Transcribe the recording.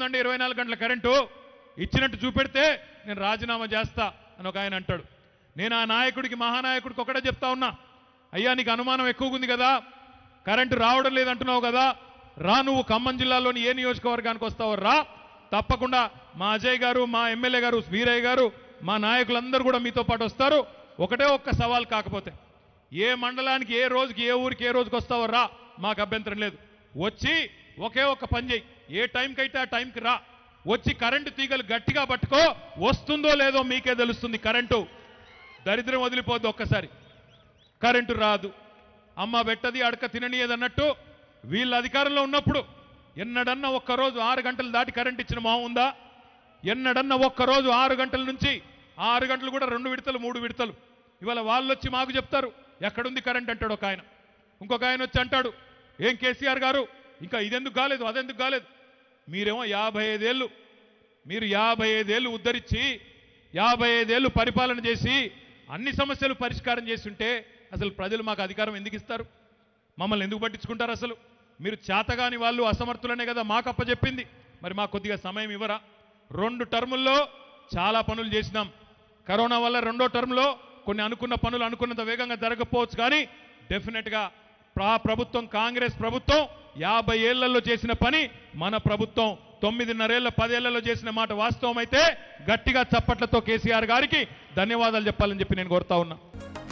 ఇస్తుందండి ఇరవై నాలుగు గంటల కరెంటు ఇచ్చినట్టు చూపెడితే నేను రాజీనామా చేస్తా అని ఒక ఆయన అంటాడు నేను ఆ నాయకుడికి మహానాయకుడికి ఒకటే చెప్తా ఉన్నా అయ్యా నీకు అనుమానం ఎక్కువగా ఉంది కదా కరెంటు రావడం లేదంటున్నావు కదా రా నువ్వు ఖమ్మం జిల్లాలోని ఏ నియోజకవర్గానికి వస్తావో రా తప్పకుండా మా అజయ్ గారు మా ఎమ్మెల్యే గారు వీరయ్య గారు మా నాయకులందరూ కూడా మీతో పాటు వస్తారు ఒకటే ఒక్క సవాల్ కాకపోతే ఏ మండలానికి ఏ రోజుకి ఏ ఊరికి ఏ రోజుకి వస్తావో రా మాకు అభ్యంతరం లేదు వచ్చి ఒకే ఒక్క పని చేయి ఏ టైంకి అయితే ఆ టైంకి రా వచ్చి కరెంటు తీగలు గట్టిగా పట్టుకో వస్తుందో లేదో మీకే తెలుస్తుంది కరెంటు దరిద్రం వదిలిపోద్ది ఒక్కసారి కరెంటు రాదు అమ్మ పెట్టది అడక తిననీయదన్నట్టు వీళ్ళ అధికారంలో ఉన్నప్పుడు ఎన్నడన్నా ఒక్కరోజు ఆరు గంటలు దాటి కరెంట్ ఇచ్చిన మొహం ఉందా ఎన్నడన్నా ఒక్కరోజు ఆరు గంటల నుంచి ఆరు గంటలు కూడా రెండు విడతలు మూడు విడతలు ఇవాళ వాళ్ళు వచ్చి మాకు చెప్తారు ఎక్కడుంది కరెంట్ అంటాడు ఒక ఆయన ఇంకొక ఆయన వచ్చి అంటాడు ఏం కేసీఆర్ గారు ఇంకా ఇదెందుకు కాలేదు అదెందుకు కాలేదు మీరేమో యాభై ఐదేళ్ళు మీరు యాభై ఐదేళ్ళు ఉద్ధరించి యాభై ఐదేళ్ళు పరిపాలన చేసి అన్ని సమస్యలు పరిష్కారం చేస్తుంటే అసలు ప్రజలు మాకు అధికారం ఎందుకు ఇస్తారు మమ్మల్ని ఎందుకు పట్టించుకుంటారు అసలు మీరు చేతగాని వాళ్ళు అసమర్థులనే కదా మాకు అప్పచెప్పింది మరి మాకు కొద్దిగా సమయం ఇవ్వరా రెండు టర్ముల్లో చాలా పనులు చేసినాం కరోనా వల్ల రెండో టర్మ్లో కొన్ని అనుకున్న పనులు అనుకున్నంత వేగంగా జరగకపోవచ్చు కానీ డెఫినెట్గా ప్రా ప్రభుత్వం కాంగ్రెస్ ప్రభుత్వం యాభై ఏళ్లలో చేసిన పని మన ప్రభుత్వం తొమ్మిదిన్నరేళ్ల పదేళ్లలో చేసిన మాట వాస్తవం అయితే గట్టిగా చప్పట్లతో కేసీఆర్ గారికి ధన్యవాదాలు చెప్పాలని చెప్పి నేను కోరుతా ఉన్నా